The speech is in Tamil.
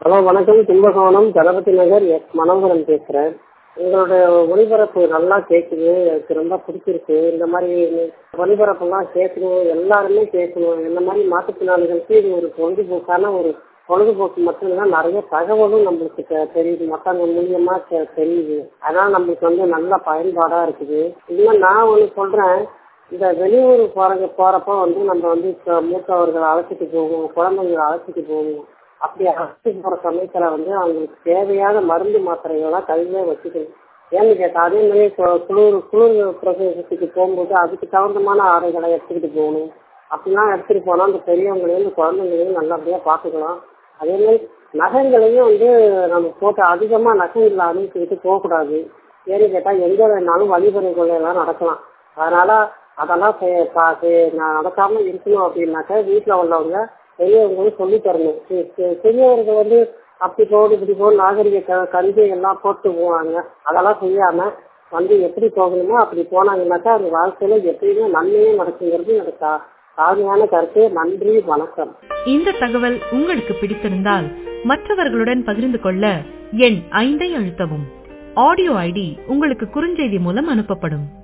ஹலோ வணக்கம் கும்பகோணம் கணபதி நகர் எஸ் மனோகரன் பேசுகிறேன் உங்களுடைய ஒளிபரப்பு நல்லா கேட்குது எனக்கு ரொம்ப பிடிச்சிருக்கு இந்த மாதிரி ஒளிபரப்பெல்லாம் கேட்கணும் எல்லாருமே கேட்கணும் இந்த மாதிரி மாற்றுத்திறனாளிகளுக்கு இது ஒரு பொழுதுபோக்கான ஒரு பொழுதுபோக்கு மட்டும் இல்லை நிறைய தகவலும் நம்மளுக்கு தெ- தெரியுது மற்றவங்க மூலியமா தெ- தெரியுது அதனால நம்மளுக்கு வந்து நல்ல பயன்பாடா இருக்குது இன்னும் நான் ஒன்று சொல்றேன் இந்த வெளியூர் போறங்க போறப்ப வந்து நம்ம வந்து இப்ப மூத்தவர்களை அழைச்சிட்டு போவோம் குழந்தைங்களை அழைச்சிட்டு போவோம் அப்படி அழைச்சிட்டு போற சமயத்துல வந்து அவங்களுக்கு தேவையான மருந்து மாத்திரைகள்லாம் கையிலே வச்சுக்கணும் ஏன்னு கேட்டா அதே மாதிரி கு- குளிர் குளிர் பிரதேசத்துக்கு போகும்போது அதுக்கு தகுந்தமான ஆடைகளை எடுத்துக்கிட்டு போகணும் அப்படிலாம் எடுத்துட்டு போனா அந்த பெரியவங்களையும் குழந்தைங்களையும் நல்லபடியா பார்த்துக்கலாம் அதே மாதிரி நகைங்களையும் வந்து நம்ம போட்டு அதிகமா நகைங்களை அனுப்பிக்கிட்டு போகக்கூடாது ஏன்னு கேட்டா எங்க வேணாலும் வழிபறை கொள்ளையெல்லாம் நடக்கலாம் அதனால அதெல்லாம் செ- பா- செ- நான் நடக்காம இருக்கணும் அப்படின்னாக்க வீட்டுல உள்ளவங்க பெரியவங்களும் சொல்லி தரணும் பெ- பெ- பெரியவர்கள் வந்து அப்படி போடு இப்படி போடு நாகரிக க- கருவி எல்லாம் போட்டு போவாங்க அதெல்லாம் செய்யாம வந்து எப்படி போகணுமோ அப்படி போனாங்கன்னாக்கா அந்த வாழ்க்கையில எப்பயுமே நன்மையே நடக்குங்கிறது எனக்கு தா- தாழ்மையான கருத்து நன்றி வணக்கம் இந்த தகவல் உங்களுக்கு பிடித்திருந்தால் மற்றவர்களுடன் பகிர்ந்து கொள்ள எண் ஐந்தை அழுத்தவும் ஆடியோ ஐடி உங்களுக்கு குறுஞ்செய்தி மூலம் அனுப்பப்படும்